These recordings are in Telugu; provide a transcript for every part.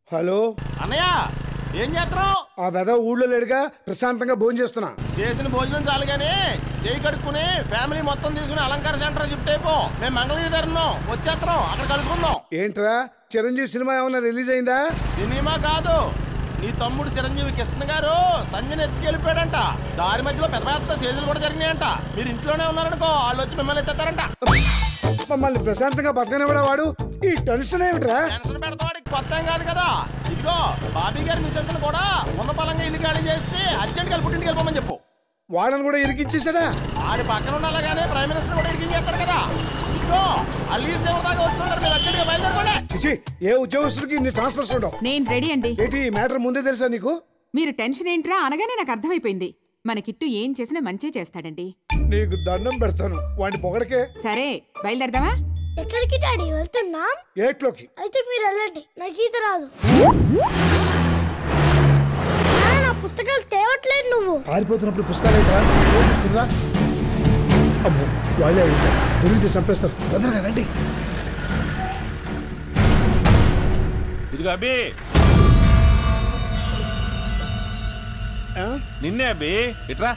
హలో అన్నయ్య ఏం చేస్తున్నావు ఆ వెధ ఊళ్ళో లేడుగా ప్రశాంతంగా భోజనం చేస్తున్నా చేసిన భోజనం చాలు కానీ చేయి కడుక్కుని ఫ్యామిలీ మొత్తం తీసుకుని అలంకార సెంటర్ షిఫ్ట్ అయిపో మేము మంగళగిరి దగ్గర ఉన్నాం వచ్చేస్తున్నాం అక్కడ కలుసుకుందాం ఏంట్రా చిరంజీవి సినిమా ఏమన్నా రిలీజ్ అయిందా సినిమా కాదు నీ తమ్ముడు చిరంజీవి కృష్ణ గారు సంజయ్ ఎత్తుకెళ్ళిపోయాడంట దారి మధ్యలో పెద్ద పెద్ద సేజులు కూడా జరిగినాయంట మీరు ఇంట్లోనే ఉన్నారనుకో వాళ్ళు వచ్చి మిమ్మల్ని ఎత్తారంట మమ్మల్ని ప్రశాంతంగా బతకనే కూడా వాడు ఈ టెన్షన్ ఏమిట్రా టెన్షన్ పెడతావాడికి కొత్త ఏం కాదు కదా ఇదిగో బాబీ గారి మిస్సెస్ కూడా ఉన్న పలంగా ఇల్లు ఖాళీ చేసి అర్జెంట్ గా పుట్టింటికి వెళ్ళిపోమని చెప్పు వాళ్ళని కూడా ఇరికించేసాడా ఆడి పక్కన ఉండాలగానే ప్రైమ్ మినిస్టర్ కూడా ఇరికించేస్తారు కదా ఇదిగో అల్లి సేవ దాకా వచ్చుంటారు మీరు అర్జెంట్ గా బయలుదేరుకోండి చిచి ఏ ఉద్యోగస్తుడికి ఇన్ని ట్రాన్స్ఫర్స్ ఉండవు నేను రెడీ అండి ఏంటి ఈ మ్యాటర్ ముందే తెలుసా నీకు మీరు టెన్షన్ ఏంట్రా అనగానే నాకు అర్థమైపోయింది మన కిట్టు ఏం చేసినా మంచే చేస్తాడండి నీకు దండం పెడతాను వాడిని పొగడకే సరే బయలుదేరదామా ఎక్కడికి డాడీ వెళ్తున్నాం ఏట్లోకి అయితే మీరు వెళ్ళండి నాకు ఈత రాదు నాన్న, నా పుస్తకాలు తేవట్లేదు నువ్వు పారిపోతున్నప్పుడు పుస్తకాలు ఏంట్రా ఏం పుస్తకంరా? అమ్మో వాళ్ళే అయింది దొరికితే చంపేస్తారు తొందరగా రండి ఇదిగో అబ్బి ఆ? నిన్నే అబ్బి ఇట్రా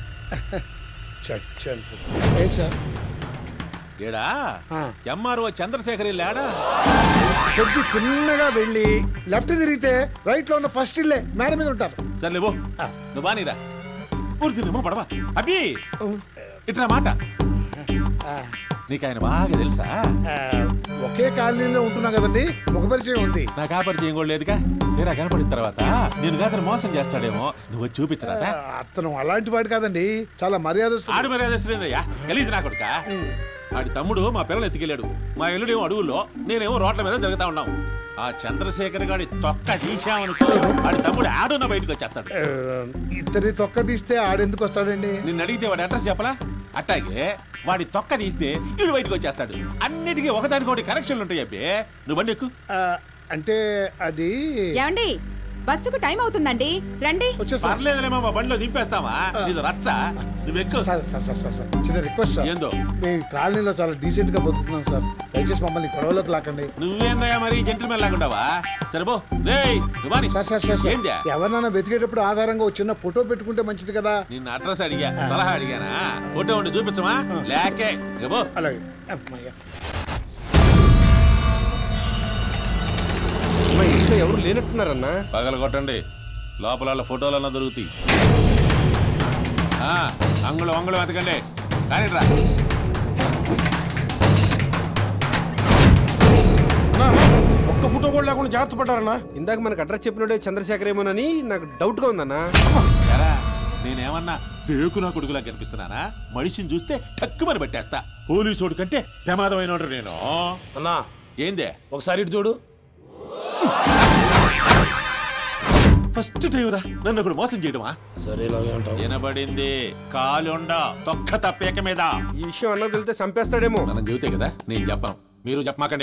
చచ్చాను ఏంటి సార్ ఏడా ఆ. ఎంఆర్ఓ చంద్రశేఖర్ లేడా కొద్ది చిన్నగా వెళ్ళి లెఫ్ట్ తిరిగితే రైట్ లో ఉన్న ఫస్ట్ ఇల్లే మేడ మీద ఉంటారు సర్లే బో నువ్వు బానీరా ఊరు తిరుమో పడవా అబ్బి ఇట్రా మాట నీకు ఆయన బాగా తెలుసా ఆ, ఒకే కాలనీలో ఉంటున్నాం కదండి ముఖ పరిచయం ఉంది నాకు ఆ పరిచయం కూడా లేదుగా తీరా కనపడిన తర్వాత నేను కాదని మోసం చేస్తాడేమో నువ్వు వచ్చి చూపించరాదా ఆ, అతను అలాంటి వాడు కాదండి చాలా మర్యాద ఆడు మర్యాద శ్రేందయ్యా గలీజ్ నా కొడుక ఆడి తమ్ముడు మా పిల్లలు ఎత్తుకెళ్ళాడు మా ఎల్లుడేమో అడవుల్లో నేనేమో రోడ్ల మీద తిరుగుతా ఉన్నాం ఆ చంద్రశేఖర్ గాడి తొక్క తీసామనుకో ఆడి తమ్ముడు ఆడున్న బయటకు వచ్చేస్తాడు ఇద్దరి తొక్క తీస్తే ఆడెందుకు వస్తాడండి నిన్ను అడిగితే వాడి అడ్రస్ చెప్పలా అట్టాగే వాడి తొక్క తీస్తే వీడు బయటకు వచ్చేస్తాడు అన్నిటికీ ఒకదానికొకటి కనెక్షన్లు ఉంటాయి అబ్బే నువ్వు బండి ఎక్కు ఆ, అంటే అది ఏమండి బస్సుకు టైం అవుతుందండి రండి వచ్చేస్తా పర్లేదులేమో మా బండిలో దింపేస్తావా నీది రచ్చ నువ్వు ఎక్కు sir sir sir sir sir చిన్న రిక్వెస్ట్ సార్ ఏందో మేము కాలనీలో చాలా డీసెంట్ గా బతుకుతున్నాం సార్ దయచేసి మమ్మల్ని గొడవలోకి లాకండి నువ్వేందయ్యా మరి జెంటిల్మెన్ లాగుంటావా సరేపో రేయ్ నువ్వు బాని. సార్ సార్ సార్ సార్ ఏందా ఎవరినైనా వెతికేటప్పుడు ఆధారంగా ఒక చిన్న ఫోటో పెట్టుకుంటే మంచిది కదా నిన్న అడ్రస్ అడిగా సలహా అడిగానా ఫోటో ఉండి చూపించమా లేకే ఇగో అలాగే అమ్మయ్య. మా ఇంట్లో ఎవరు లేనట్టున్నారన్నా పగల కొట్టండి లోపల వాళ్ళ ఫోటోలన్నా దొరుకుతాయి ఆ, అంగుళం అంగుళం వెతకండి కానీ రా ఒక్క ఫోటో కూడా లేకుండా జాగ్రత్త పడ్డారన్నా ఇందాక మనకు అడ్రస్ చెప్పినోడే చంద్రశేఖర్ ఏమోనని నాకు డౌట్ గా ఉందన్నా ఎరా నేనేమన్నా పేకు నా కొడుకులా కనిపిస్తున్నానా మనిషిని చూస్తే టక్కుమని పట్టేస్తా పోలీసోడు కంటే ప్రమాదమైన నేను అన్నా ఏందే ఒకసారి ఇటు చూడు ఫస్ట్ టైం రా నన్ను ఒకడు మోసం చేయడమా సరే ఇలాగే అంటావు వినబడింది కాలుండ తొక్క తప్పేక మీద ఈ విషయం అన్న తెలితే చంపేస్తాడేమో మనం చెబితే కదా నేను చెప్పను మీరు చెప్పమాకండి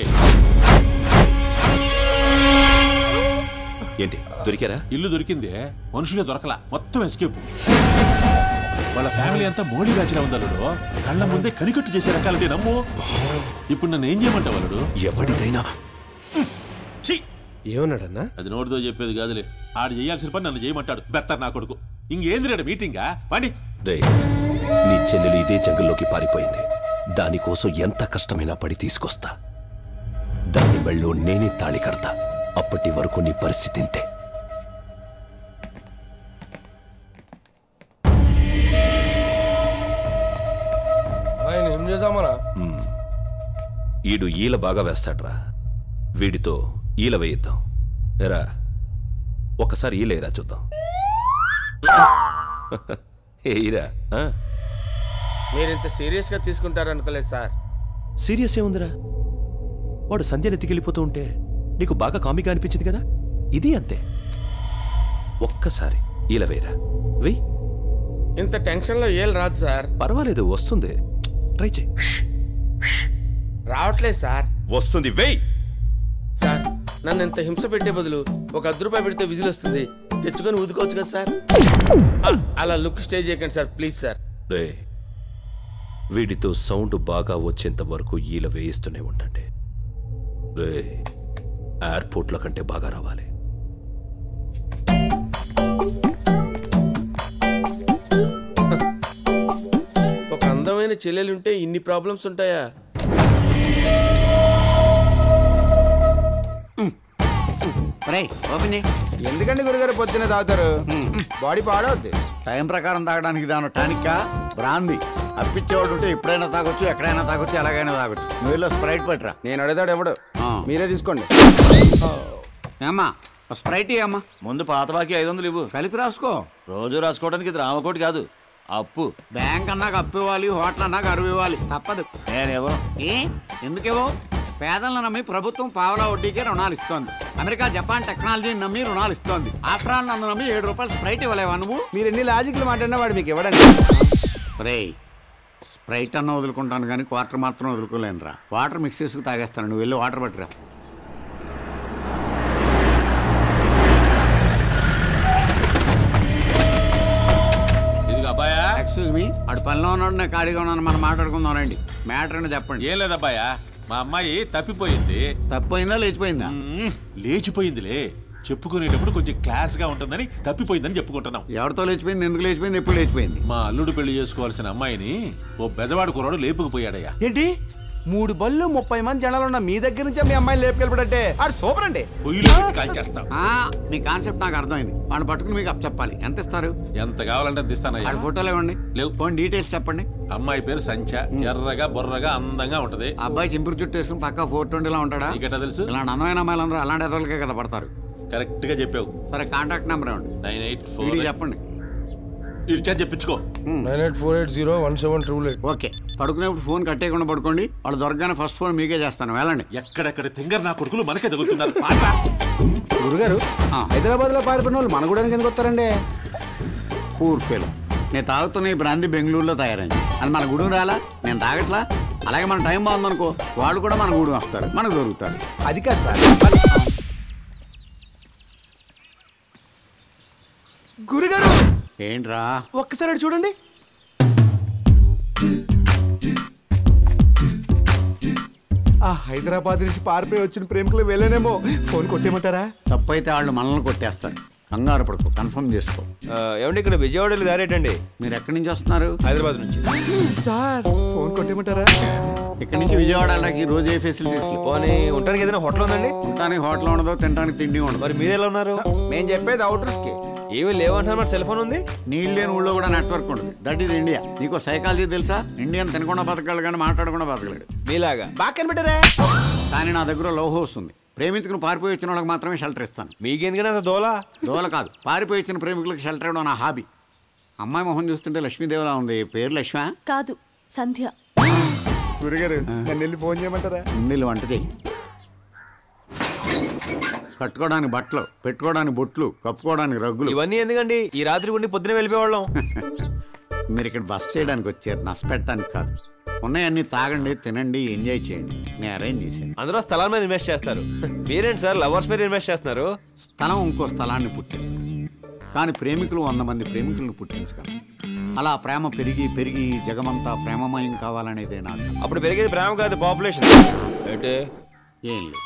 ఏంటి దొరికారా ఇల్లు దొరికింది మనుషులే దొరకలా మొత్తం ఎస్కేప్ వాళ్ళ ఫ్యామిలీ అంతా మోడీ రాజులా ఉంది అల్లుడు కళ్ళ ముందే కనికట్టు చేసే రకాలది నమ్ము ఇప్పుడు నన్ను ఏం చేయమంటావు అల్లుడు ఎవరిదైనా ఛీ ఏమన్నాడన్నా అది నోటితో చెప్పేది కాదులే ఆడు చేయాల్సిన పని నన్ను చేయమంటాడు బెత్తర్ నా కొడుకు ఇంకేంది రేడు మీటింగా పండి రే నీ చెల్లెలు ఇదే జంగల్లోకి పారిపోయింది దానికోసం ఎంత కష్టమైనా పడి తీసుకొస్తా దాని మెళ్ళో నేనే తాళి కడతా అప్పటి వరకు నీ పరిస్థితి ఇంతే ఆయన ఏం చేద్దామన్నా ఈడు ఈల బాగా వేస్తాడ్రా వీడితో ఈల వేయిద్దాం ఎరా ఒకసారి ఈలేరా చూద్దాం ఏయిరా ఆ? మీరు ఇంత సీరియస్ గా తీసుకుంటారనుకోలేదు సార్ సీరియస్ ఏముందిరా వాడు సంధ్యను ఎత్తికెళ్ళిపోతూ ఉంటే నీకు బాగా కామిగా అనిపించింది కదా ఇది అంతే ఒక్కసారి ఈల వేయరా వెయ్యి ఇంత టెన్షన్ లో ఏం రాదు సార్ పర్వాలేదు వస్తుంది ట్రై చేయి రావట్లేదు సార్ వస్తుంది వెయ్యి సార్ నన్ను ఇంత హింస పెట్టే బదులు ఒక అర్ధ రూపాయి పెడితే విజిల్ వస్తుంది తెచ్చుకొని ఊదుకోవచ్చు కదా సార్ ఆ, అలా లుక్ స్టే చేయకండి సార్ ప్లీజ్ సార్ రే వీడితో సౌండ్ బాగా వచ్చేంత వరకు ఈల వేయిస్తూనే ఉండండి రే ఎయిర్పోర్ట్లో కంటే బాగా రావాలి అనే చెల్లెలుంటే ఇన్ని ప్రాబ్లమ్స్ ఉంటాయా ఓపెన్ ఎందుకండి గురుగారు పొద్దున్న తాగుతారు బాడీ పాడవుద్ది టైం ప్రకారం తాగడానికి దాని టానిక్కా బ్రాంది అప్పించేవాడు ఉంటే ఎప్పుడైనా తాగొచ్చు ఎక్కడైనా తాగొచ్చు ఎలాగైనా తాగొచ్చు నువ్వు వెళ్ళి స్ప్రైట్ పట్టురా నేను అడుగుతాడు ఎవడు ఆ. మీరే తీసుకోండి ఏమ్మా ఓ స్ప్రైట్ అమ్మా ముందు పాత బాకీ ఐదు వందలు ఇవ్వు కలిపి రాసుకో రోజు రాసుకోవడానికి ఇది రామకోటి కాదు అప్పు బ్యాంక్ అన్నాక అప్పు ఇవ్వాలి హోటల్ అన్నాక అరువు ఇవ్వాలి తప్పదు నేనేవో ఏ ఎందుకేవో పేదలను నమ్మి ప్రభుత్వం పావలా వడ్డీకే రుణాలు ఇస్తోంది అమెరికా జపాన్ టెక్నాలజీని నమ్మి రుణాలు ఇస్తోంది ఆఫ్టర్ ఆల్ నన్ను నమ్మి ఏడు రూపాయలు స్ప్రైట్ ఇవ్వలేవా నువ్వు మీరు ఎన్ని లాజిక్లు మాట్లాడినా వాడు మీకు ఇవ్వడండి రే స్ప్రైట్ అన్న వదులుకుంటాను కానీ క్వార్టర్ మాత్రం వదులుకోలేను రా వాటర్ మిక్స్ చేసుకు తాగేస్తాను నువ్వు వెళ్ళి వాటర్ పట్టురా ఇదిగో అబ్బాయా ఎక్స్క్యూజ్ మీ అటు పనిలో ఉన్నాడు నేను ఖాళీగా ఉన్నాను మనం మాట్లాడుకుందాం రండి మ్యాటర్ అని చెప్పండి ఏం లేదబ్బాయా మా అమ్మాయి తప్పిపోయింది తప్పైందా లేచిపోయిందా మ్మ్, లేచిపోయిందిలే చెప్పుకునేటప్పుడు కొంచెం క్లాస్ గా ఉంటుందని తప్పిపోయిందని చెప్పుకుంటున్నాం ఎవరితో లేచిపోయింది ఎందుకు లేచిపోయింది ఎప్పుడు లేచిపోయింది మా అల్లుడు పెళ్లి చేసుకోవాల్సిన అమ్మాయిని ఓ బెజవాడు కుర్రాడు లేపుకుపోయాడయ్యా ఏంటి మూడు బళ్ళు ముప్పై మంది జనాలు ఉన్న మీ దగ్గర నుంచే మీ అమ్మాయిని లేపుకెళ్ళిపడంటే ఆడు సూపర్ అండి పొయ్యిలో పెట్టి కాల్చేస్తాం ఆ, మీ కాన్సెప్ట్ నాకు అర్థమైంది వాళ్ళు పట్టుకుని మీకు అప్ చెప్పాలి ఎంత ఇస్తారు ఎంత కావాలంటే అంత ఇస్తానయ్యా వాళ్ళ ఫోటోలు ఇవ్వండి లేవు. పోనీ డీటెయిల్స్ చెప్పండి అమ్మాయి పేరు సంచ ఎర్రగా బొర్రగా అందంగా ఉంటది ఆ అబ్బాయి చింపురు చుట్టూ వేసుకుని పక్క ఫోర్ ట్వంటీలో ఉంటాడా నీకెట్టా తెలుసు ఇలాంటి అందమైన అమ్మాయిలందరూ అలాంటి ఎదలకే కదా పడతారు కరెక్ట్ గా చెప్పావు సరే కాంటాక్ట్ నెంబర్ ఇవ్వండి నైన్ ఎయిట్ ఫోర్ వీడికి చెప్పండి ఇచ్చా చెప్పించుకో nine eight four eight zero one seven triple eight okay పడుకునేప్పుడు ఫోన్ కట్టేయకుండా పడుకోండి వాళ్ళు దొరకగానే ఫస్ట్ ఫోన్ మీకే చేస్తాను వెళ్ళండి ఎక్కడెక్కడ తింగర్ నా కొడుకులు మనకే తగులుతున్నారు పాపా. గురుగారు ఆ. హైదరాబాద్ లో పారిపోయిన వాళ్ళు మన కూడా ఎందుకు వస్తారండి ఊర్పేలు నేను తాగుతున్న ఈ బ్రాంతి బెంగళూరులో తయారైంది అది మన గుడి రాలా నేను తాగట్లా అలాగే మన టైం బాగుందనుకో వాళ్ళు కూడా మన గుడి వస్తారు మనకు దొరుకుతారు అది కాదు సార్ గురుగారు ఏంట్రా ఒక్కసారి అటు చూడండి ఆ హైదరాబాద్ నుంచి పారిపోయి వచ్చిన ప్రేమికులు వెళ్ళేనేమో ఫోన్ కొట్టేయమంటారా తప్పైతే వాళ్ళు మనల్ని కొట్టేస్తారు కంగారు పడుకో కన్ఫర్మ్ చేసుకో ఏమండి ఇక్కడ విజయవాడలో దారేటండి మీరు ఎక్కడి నుంచి వస్తున్నారు హైదరాబాద్ నుంచి సార్ ఫోన్ కొట్టేయమంటారా ఇక్కడి నుంచి విజయవాడ వెళ్ళడానికి ఈ రోజు ఏ ఫెసిలిటీస్ లేవు పోనీ ఉండడానికి ఏదైనా హోటల్ ఉందండి ఉండటానికి హోటల్ ఉండదు తినడానికి తిండి ఉండదు మరి మీరు ఎలా ఉన్నారు మేము చెప్పేది అవుటర్స్ కి ఏమి లేవంటున్నారు మరి సెల్ ఫోన్ ఉంది నీళ్ళు లేని ఊళ్ళో కూడా నెట్వర్క్ ఉండదు దట్ ఈజ్ ఇండియా నీకు సైకాలజీ తెలుసా ఇండియన్ తినకుండా బతకగలడు కానీ మాట్లాడకుండా బతకలేడు మీలాగా బాగా కనిపెట్టారా కానీ నా దగ్గర లవ్ హౌస్ ఉంది ప్రేమించుకుని పారిపోయి వచ్చిన వాళ్ళకి మాత్రమే షెల్టర్ ఇస్తాను మీకెందుకని అంత దోలా దోల కాదు పారిపోయి వచ్చిన ప్రేమికులకు షెల్టర్ ఇవ్వడం నా హాబీ అమ్మాయి మొహం చూస్తుంటే లక్ష్మీదేవిలా ఉంది పేరు లక్ష్మ కాదు సంధ్య గురుగారు నన్ను వెళ్ళి ఫోన్ చేయమంటారా నీళ్ళు వంట చేయి కట్టుకోవడానికి బట్టలు పెట్టుకోవడానికి బొట్లు కప్పుకోవడానికి రగ్గులు ఇవన్నీ ఎందుకండి ఈ రాత్రి ఉండి పొద్దునే వెళ్ళిపోయేవాళ్ళం మీరు ఇక్కడ బస్ చేయడానికి వచ్చారు నష్టపెట్టడానికి కాదు ఉన్నాయన్నీ తాగండి తినండి ఎంజాయ్ చేయండి నేను అరేంజ్ చేశాను అందరూ స్థలాల మీద ఇన్వెస్ట్ చేస్తారు మీరేంటి సార్ లవర్స్ మీద ఇన్వెస్ట్ చేస్తున్నారు స్థలం ఇంకో స్థలాన్ని పుట్టించదు కానీ ప్రేమికులు వంద మంది ప్రేమికులను పుట్టించగలరు అలా ప్రేమ పెరిగి పెరిగి ఈ జగమంతా ప్రేమమయం కావాలనేదే నాకు అప్పుడు పెరిగేది ప్రేమ కాదు పాపులేషన్ ఏంటి ఏం లేదు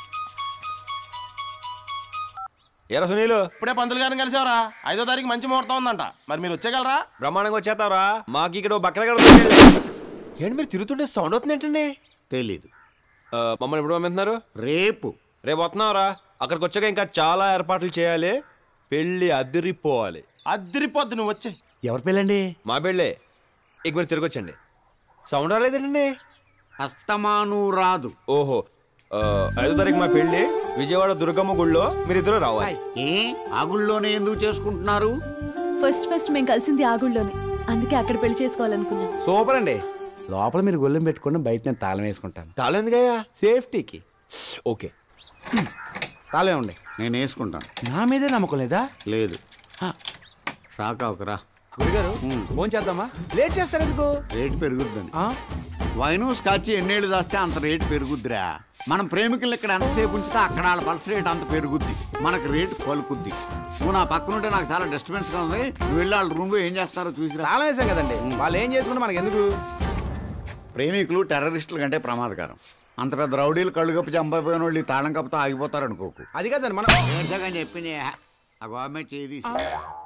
ఎరా సునీలు ఇప్పుడే పంతులు గారిని కలిసావరా ఐదో తారీఖు మంచి ముహూర్తం ఉందంట మరి మీరు వచ్చేయగలరా బ్రహ్మాండంగా వచ్చేస్తావరా మాకు ఇక్కడ బక్కల ఏంటి మీరు తిరుగుతుంటే సౌండ్ అవుతుంది ఏంటండి తెలీదు ఆ, మమ్మల్ని ఎప్పుడు పంపిస్తున్నారు రేపు రేపు వస్తున్నావురా అక్కడికి వచ్చాక ఇంకా చాలా ఏర్పాట్లు చేయాలి పెళ్ళి అదిరిపోవాలి అద్దరిపోద్ది నువ్వు వచ్చే ఎవరి పెళ్ళండి మా పెళ్ళే ఇక మీరు తిరిగి వచ్చండి సౌండ్ రాలేదండి అస్తమాను రాదు ఓహో ఆ, ఐదో తారీఖు మా పెళ్ళి విజయవాడ దుర్గమ్మ గుళ్ళో మీరిద్దరూ రావాలి ఏ ఆగుల్లోనే ఎందుకు చేసుకుంటున్నారు ఫస్ట్ ఫస్ట్ మేము కలిసింది ఆగుళ్ళోనే అందుకే అక్కడ పెళ్లి చేసుకోవాలనుకున్నాం సూపర్ అండి లోపల మీరు గొల్లెం పెట్టుకుని బయట నేను తాళం వేసుకుంటాను తాళం ఎందుకయ్యా సేఫ్టీకి ఓకే తాళం ఉండే నేను వేసుకుంటాను నా మీదే నమ్మకం లేదా లేదు షాక్ అవకరా గురుగారు ఫోన్ చేద్దామా లేట్ చేస్తారు ఎందుకు రేటు పెరుగుద్దని ఆ? వైను స్కాచ్ ఎన్నేళ్ళు దాస్తే అంత రేటు పెరుగుద్దిరా మనం ప్రేమికులు ఇక్కడ ఎంతసేపు ఉంచితే అక్కడ వాళ్ళ పల్స్ రేట్ అంత పెరుగుద్ది మనకు రేటు పలుకుద్ది నువ్వు నా పక్కన ఉంటే నాకు చాలా డిస్టర్బెన్స్గా ఉంది నువ్వు వెళ్ళి వాళ్ళ రూమ్లో ఏం చేస్తారో చూసిరా తాళం వేసాం కదండి వాళ్ళు ఏం చేసుకుంటే మనకి ఎందుకు ప్రేమికులు టెర్రరిస్టుల కంటే ప్రమాదకరం అంత పెద్ద రౌడీలు కళ్ళు కప్పి చంపైపోయిన వాళ్ళు ఈ తాళం కప్పుతో ఆగిపోతారు అనుకోకు అది కాదండి మనం ఏడ్చగాని చెప్పింది ఆ గవర్నమెంట్ చేయి తీసి